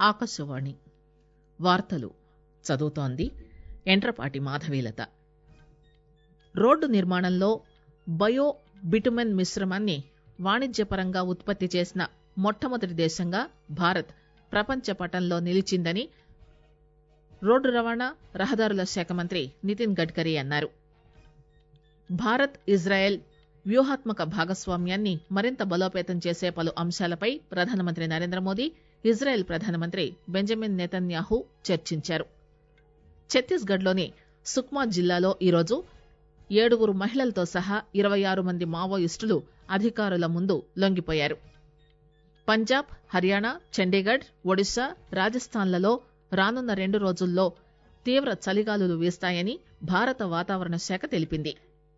ఆకాశవాణి వార్తలు చదువుతోంది ఎంట్రపాటి మాధవీలత రోడ్డు నిర్మాణంలో బయో బిటుమెన్ మిశ్రమాన్ని వాణిజ్యపరంగా ఉత్పత్తి చేసిన మొట్టమొదటి దేశంగా భారత్ ప్రపంచ పటంలో నిలిచిందని రోడ్డు రవాణా రహదారుల శాఖ మంత్రి నితిన్ గడ్కరీ అన్నారు భారత్ ఇజ్రాయెల్ వ్యూహాత్మక భాగస్వామ్యాన్ని మరింత బలోపేతం చేసే పలు అంశాలపై ప్రధానమంత్రి నరేంద్రమోదీ ఇజ్రాయెల్ ప్రధానమంత్రి బెంజమిన్ నెతన్యాహు చర్చించారు ఛత్తీస్ గఢ్ లోని సుక్మా జిల్లాలో ఈరోజు ఏడుగురు మహిళలతో సహా ఇరవై ఆరు మంది మావోయిస్టులు అధికారుల ముందు లొంగిపోయారు పంజాబ్ హర్యానా చండీగఢ్ ఒడిశా రాజస్థాన్లలో రానున్న రెండు రోజుల్లో తీవ్ర చలిగాలులు వీస్తాయని భారత వాతావరణ శాఖ తెలిపింది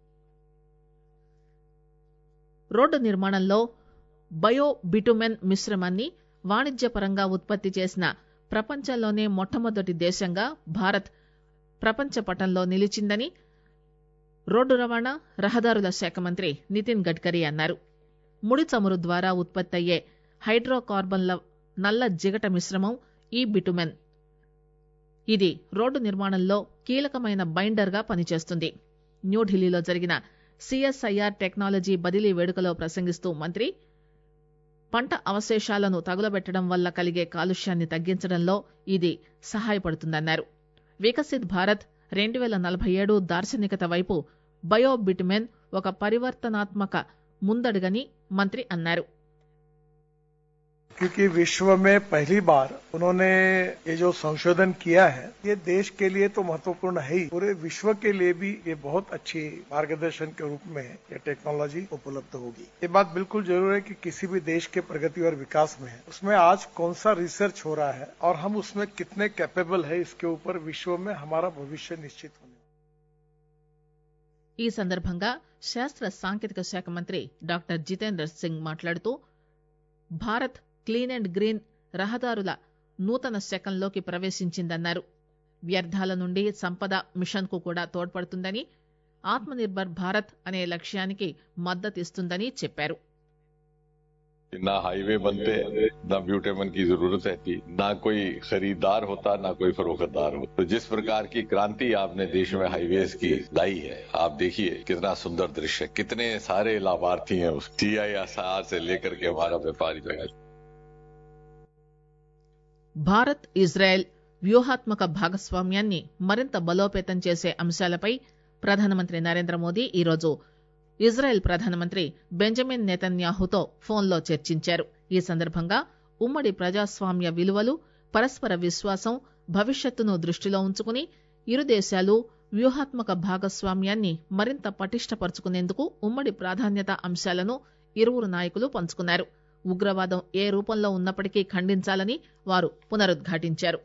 రోడ్డు నిర్మాణంలో బయో బిటుమెన్ మిశ్రమాన్ని వాణిజ్యపరంగా ఉత్పత్తి చేసిన ప్రపంచంలోనే మొట్టమొదటి దేశంగా భారత్ ప్రపంచ పటంలో నిలిచిందని రోడ్డు రవాణా రహదారుల శాఖ మంత్రి నితిన్ గడ్కరీ అన్నారు ముడి చమురు ద్వారా ఉత్పత్తి అయ్యే హైడ్రోకార్బన్ల నల్ల జిగట మిశ్రమం ఈ బిటుమెన్ ఇది రోడ్డు నిర్మాణంలో కీలకమైన బైండర్ గా పనిచేస్తుంది న్యూఢిల్లీలో జరిగిన సిఎస్ఐఆర్ టెక్నాలజీ బదిలీ వేడుకలో ప్రసంగిస్తూ మంత్రి పంట అవశేషాలను తగులబెట్టడం వల్ల కలిగే కాలుష్యాన్ని తగ్గించడంలో ఇది సహాయపడుతుందన్నారు వికసిత్ భారత్ రెండు పేల నలభై ఏడు దార్శనికత వైపు బయో బిటుమెన్ ఒక పరివర్తనాత్మక ముందడుగని మంత్రి అన్నారు क्योंकि विश्व में पहली बार उन्होंने ये जो संशोधन किया है ये देश के लिए तो महत्वपूर्ण है ही पूरे विश्व के लिए भी ये बहुत अच्छी मार्गदर्शन के रूप में ये टेक्नोलॉजी उपलब्ध होगी ये बात बिल्कुल जरूर है कि किसी भी देश के प्रगति और विकास में उसमें आज कौन सा रिसर्च हो रहा है और हम उसमें कितने कैपेबल है इसके ऊपर विश्व में हमारा भविष्य निश्चित होने ఈ సందర్భంగా శాస్త్ర సాంకేతిక శాఖ మంత్రి డాక్టర్ జితేంద్ర సింగ్ మాట్లాడుతూ భారత్ క్లీన్ అండ్ గ్రీన్ రహదారుల నూతన శకంలోకి ప్రవేశించిందన్నారు వ్యర్థాల నుండి సంపద మిషన్ కు కూడా తోడ్పడుతుందని ఆత్మ నిర్భర్ భారత్ అనే లక్ష్యానికి మద్దతిస్తుందని చెప్పారు ना हाईवे बनते ना ब्यूटेमन की जरूरत रहती ना कोई खरीदार होता ना कोई फरोख्तदार हो तो जिस प्रकार की क्रांति आपने देश में हाईवेज की लाई है आप देखिए कितना सुंदर दृश्य कितने सारे लाभार्थी हैं उस टी आई से लेकर के हमारा व्यापारी जगह భారత్ ఇజ్రాయెల్ వ్యూహాత్మక భాగస్వామ్యాన్ని మరింత బలోపేతం చేసే అంశాలపై ప్రధానమంత్రి నరేంద్ర మోదీ ఈరోజు ఇజ్రాయెల్ ప్రధానమంత్రి బెంజమిన్ నెతన్యాహుతో ఫోన్లో చర్చించారు ఈ సందర్భంగా ఉమ్మడి ప్రజాస్వామ్య విలువలు పరస్పర విశ్వాసం భవిష్యత్తును దృష్టిలో ఉంచుకుని ఇరు దేశాలు వ్యూహాత్మక భాగస్వామ్యాన్ని మరింత పటిష్టపరుచుకునేందుకు ఉమ్మడి ప్రాధాన్యత అంశాలను ఇరువురు నాయకులు పంచుకున్నారు ఉగ్రవాదం ఏ రూపంలో ఉన్నప్పటికీ ఖండించాలని వారు పునరుద్ఘాటించారు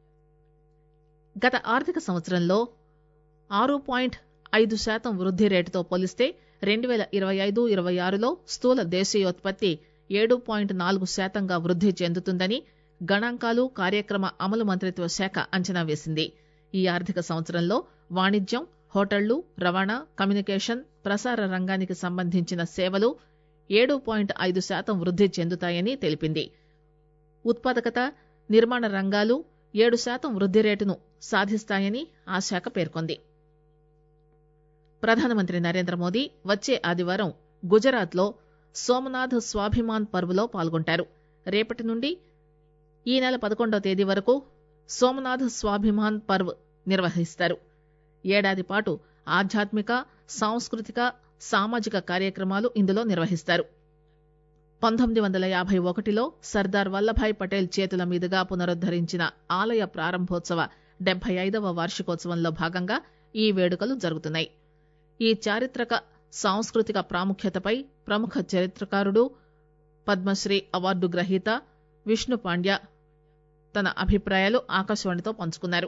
గత ఆర్థిక సంవత్సరంలో ఆరు పాయింట్ ఐదు శాతం వృద్ది రేటుతో పోలిస్తే రెండు పేల ఇరవై ఐదు ఇరవై ఆరులో స్థూల దేశీయోత్పత్తి ఏడు పాయింట్ నాలుగు శాతంగా వృద్ది చెందుతుందని గణాంకాలు కార్యక్రమ అమలు మంత్రిత్వ శాఖ అంచనా వేసింది ఈ ఆర్థిక సంవత్సరంలో వాణిజ్యం హోటళ్లు రవాణా కమ్యూనికేషన్ ప్రసార రంగానికి సంబంధించిన సేవలు ఏడు పాయింట్ ఐదు శాతం వృద్ది చెందుతాయని తెలిపింది ఉత్పాదకత నిర్మాణ రంగాలు ఏడు శాతం వృద్ది రేటును సాధిస్తాయని ఆ శాఖ పేర్కొంది ప్రధానమంత్రి నరేంద్ర మోదీ వచ్చే ఆదివారం గుజరాత్ లో సోమనాథ్ స్వాభిమాన్ పర్వ్లో పాల్గొంటారు రేపటి నుండి ఈ నెల పదకొండవ తేదీ వరకు సోమనాథ్ స్వాభిమాన్ పర్వ్ నిర్వహిస్తారు ఏడాది పాటు ఆధ్యాత్మిక సాంస్కృతిక సామాజిక కార్యక్రమాలు ఇందులో నిర్వహిస్తారు పంతొమ్మిది వందల యాభై ఒకటిలో సర్దార్ వల్లభాయ్ పటేల్ చేతుల మీదుగా పునరుద్దరించిన ఆలయ ప్రారంభోత్సవ డెబ్బై ఐదవ వార్షికోత్సవంలో భాగంగా ఈ వేడుకలు జరుగుతున్నాయి ఈ చారిత్రక సాంస్కృతిక ప్రాముఖ్యతపై ప్రముఖ చరిత్రకారుడు పద్మశ్రీ అవార్డు గ్రహీత విష్ణు పాండ్య తన అభిప్రాయాలు ఆకాశవాణితో పంచుకున్నారు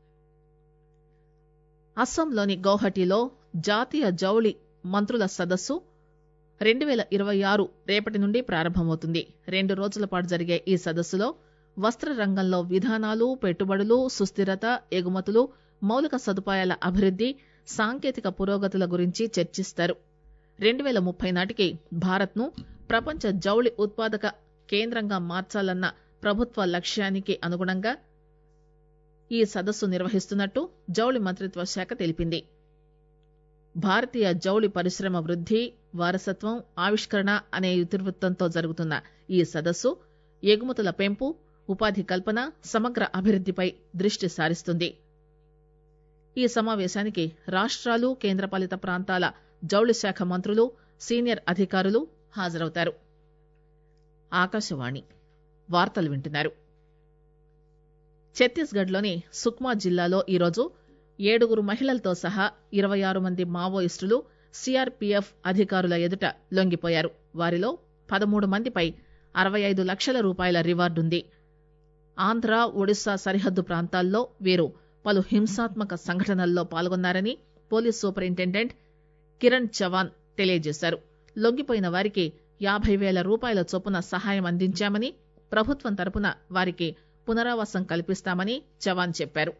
అస్సాంలోని గౌహటిలో జాతీయ జౌళి మంత్రుల సదస్సు రెండు పేల ఇరవై ఆరు రేపటి నుండి ప్రారంభమవుతుంది రెండు రోజుల పాటు జరిగే ఈ సదస్సులో వస్త్ర రంగంలో విధానాలు పెట్టుబడులు సుస్థిరత ఎగుమతులు మౌలిక సదుపాయాల అభివృద్ది సాంకేతిక పురోగతుల గురించి చర్చిస్తారు రెండు పేల ముప్పై నాటికి భారత్ ను ప్రపంచ జౌళి ఉత్పాదక కేంద్రంగా మార్చాలన్న ప్రభుత్వ లక్ష్యానికి అనుగుణంగా ఈ సదస్సు నిర్వహిస్తున్నట్టు జౌళి మంత్రిత్వ శాఖ తెలిపింది భారతీయ జౌళి పరిశ్రమ వృద్ది వారసత్వం ఆవిష్కరణ అనే ఇతివృత్తంతో జరుగుతున్న ఈ సదస్సు ఎగుమతుల పెంపు ఉపాధి కల్పన సమగ్ర అభివృద్దిపై దృష్టి సారిస్తుంది ఈ సమావేశానికి రాష్ట్రాలు కేంద్రపాలిత ప్రాంతాల జౌళి శాఖ మంత్రులు సీనియర్ అధికారులు హాజరవుతారు ఆకాశవాణి వార్తలు వింటున్నారు ఛత్తీస్గఢ్ లోని సుక్మా జిల్లాలో ఈరోజు ఏడుగురు మహిళలతో సహా ఇరవై ఆరు మంది మావోయిస్టులు సీఆర్పీఎఫ్ అధికారుల ఎదుట లొంగిపోయారు వారిలో పదమూడు మందిపై అరవై ఐదు లక్షల రూపాయల రివార్డుంది ఆంధ్ర ఒడిశా సరిహద్దు ప్రాంతాల్లో వీరు పలు హింసాత్మక సంఘటనల్లో పాల్గొన్నారని పోలీస్ సూపరింటెండెంట్ కిరణ్ చవాన్ తెలియజేశారు లొంగిపోయిన వారికి యాభై వేల రూపాయల చొప్పున సహాయం అందించామని ప్రభుత్వం తరపున వారికి పునరావాసం కల్పిస్తామని చవాన్ చెప్పారు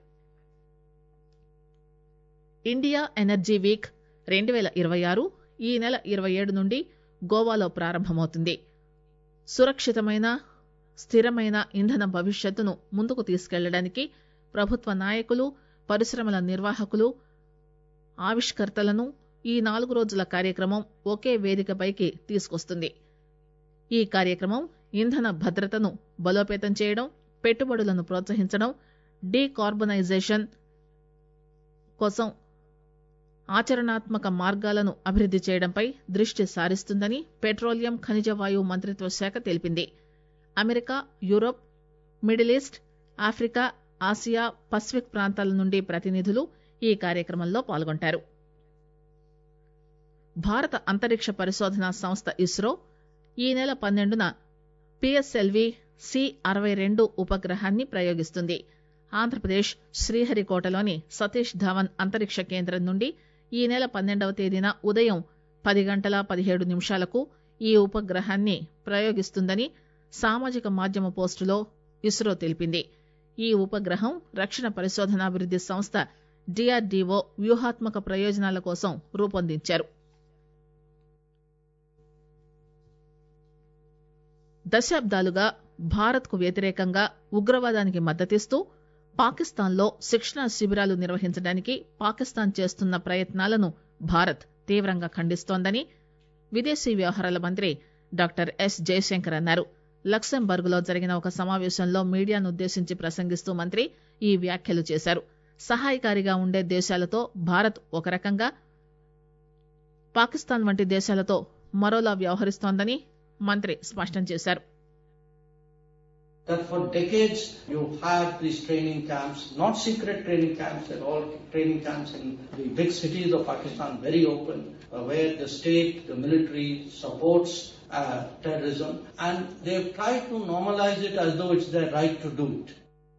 ఇండియా ఎనర్జీ వీక్ రెండు పేల ఇరవై ఆరు ఈ నెల ఇరవై ఏడు నుండి గోవాలో ప్రారంభమవుతుంది సురక్షితమైన స్థిరమైన ఇంధన భవిష్యత్తును ముందుకు తీసుకెళ్లడానికి ప్రభుత్వ నాయకులు పరిశ్రమల నిర్వాహకులు ఆవిష్కర్తలను ఈ నాలుగు రోజుల కార్యక్రమం ఒకే వేదికపైకి తీసుకొస్తుంది ఈ కార్యక్రమం ఇంధన భద్రతను బలోపేతం చేయడం పెట్టుబడులను ప్రోత్సహించడం డీకార్బనైజేషన్ కోసం ఆచరణాత్మక మార్గాలను అభివృద్ది చేయడంపై దృష్టి సారిస్తుందని పెట్రోలియం ఖనిజ వాయువు మంత్రిత్వ శాఖ తెలిపింది America Europe middle east Africa Asia Pacific ప్రాంతాల నుండి ప్రతినిధులు ఈ కార్యక్రమంలో పాల్గొంటారు భారత అంతరిక్ష పరిశోధనా సంస్థ ఇస్రో ఈ నెల పన్నెండున పిఎస్ఎల్వి సి అరవై రెండు ఉపగ్రహాన్ని ప్రయోగిస్తుంది ఆంధ్రప్రదేశ్ శ్రీహరికోటలోని సతీష్ ధావన్ అంతరిక్ష కేంద్రం నుండి ఈ నెల పన్నెండవ తేదీన ఉదయం పది గంటల పదిహేడు నిమిషాలకు ఈ ఉపగ్రహాన్ని ప్రయోగిస్తుందని సామాజిక మాధ్యమ పోస్టులో ఇస్రో తెలిపింది ఈ ఉపగ్రహం రక్షణ పరిశోధనాభివృద్ది సంస్థ డిఆర్డీఓ వ్యూహాత్మక ప్రయోజనాల కోసం రూపొందించారు దశాబ్దాలుగా భారత్ కు వ్యతిరేకంగా ఉగ్రవాదానికి మద్దతిస్తూ పాకిస్తాన్ లో శిక్షణా శిబిరాలు నిర్వహించడానికి పాకిస్తాన్ చేస్తున్న ప్రయత్నాలను భారత్ తీవ్రంగా ఖండిస్తోందని విదేశీ వ్యవహారాల మంత్రి డాక్టర్ ఎస్ జయశంకర్ అన్నారు లక్సెంబర్గ్ లో జరిగిన ఒక సమావేశంలో మీడియాను ఉద్దేశించి ప్రసంగిస్తూ మంత్రి ఈ వ్యాఖ్యలు చేశారు సహాయకారిగా ఉండే దేశాలతో భారత్ ఒక రకంగా పాకిస్తాన్ వంటి దేశాలతో మరోలా వ్యవహరిస్తోందని మంత్రి స్పష్టం చేశారు that for decades you had these training camps, not secret training camps at all, training camps in the big cities of Pakistan, very open, uh, where the state, the military supports uh, terrorism, and they've tried to normalize it as though it's their right to do it.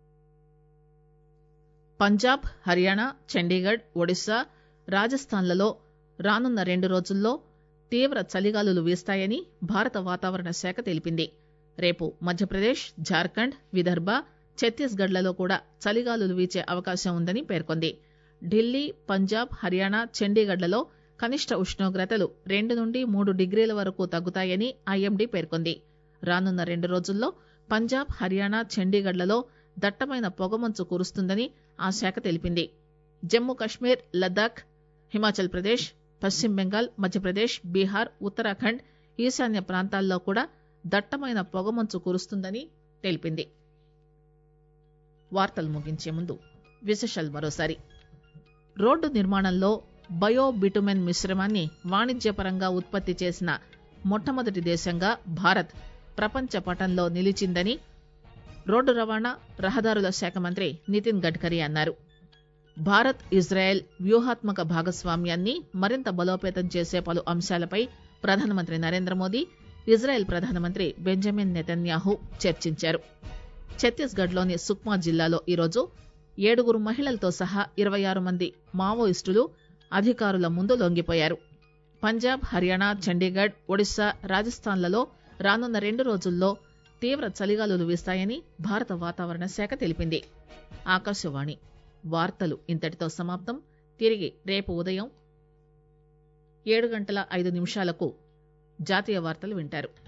Punjab Haryana Chandigarh Odisha రాజస్థాన్లలో రానున్న రెండు రోజుల్లో తీవ్ర చలిగాలులు వీస్తాయని భారత వాతావరణ శాఖ తెలిపింది రేపు మధ్యప్రదేశ్ జార్ఖండ్ విదర్భ ఛత్తీస్గఢ్లలో కూడా చలిగాలులు వీచే అవకాశం ఉందని పేర్కొంది ఢిల్లీ పంజాబ్ హర్యానా చండీగఢ్లలో కనిష్ట ఉష్ణోగ్రతలు రెండు నుండి మూడు డిగ్రీల వరకు తగ్గుతాయని ఐఎండీ పేర్కొంది రానున్న రెండు రోజుల్లో పంజాబ్ హర్యానా చండీగఢ్లలో దట్టమైన పొగమంచు కురుస్తుందని ఆ శాఖ తెలిపింది జమ్మూ కశ్మీర్ లద్దాఖ్ హిమాచల్ ప్రదేశ్ పశ్చిమ బెంగాల్ మధ్యప్రదేశ్ బీహార్ ఉత్తరాఖండ్ ఈశాన్య ప్రాంతాల్లో కూడా దట్టమైన పొగమంచు కురుస్తుందని తెలిపింది వార్తలు ముగించే ముందు విశేషాలు మరోసారి రోడ్డు నిర్మాణంలో బయో బిటుమెన్ మిశ్రమాన్ని వాణిజ్యపరంగా ఉత్పత్తి చేసిన మొట్టమొదటి దేశంగా భారత్ ప్రపంచ పటంలో నిలిచిందని రోడ్డు రవాణా రహదారుల శాఖ మంత్రి నితిన్ గడ్కరీ అన్నారు భారత్ ఇజ్రాయెల్ వ్యూహాత్మక భాగస్వామ్యాన్ని మరింత బలోపేతం చేసే పలు అంశాలపై ప్రధానమంత్రి నరేంద్ర మోదీ ఇజ్రాయెల్ ప్రధానమంత్రి బెంజమిన్ నెతన్యాహు చర్చించారు ఛత్తీస్గఢ్ లోని సుక్మా జిల్లాలో ఈరోజు ఏడుగురు మహిళలతో సహా ఇరవై ఆరు మంది మావోయిస్టులు అధికారుల ముందు లొంగిపోయారు పంజాబ్ హర్యానా చండీగఢ్ ఒడిశా రాజస్థాన్లలో రానున్న రెండు రోజుల్లో తీవ్ర చలిగాలులు వీస్తాయని భారత వాతావరణ శాఖ తెలిపింది ఆకాశవాణి వార్తలు ఇంతటితో సమాప్తం తిరిగి రేపు ఉదయం ఏడు గంటల ఐదు నిమిషాలకు జాతీయ వార్తలు వింటారు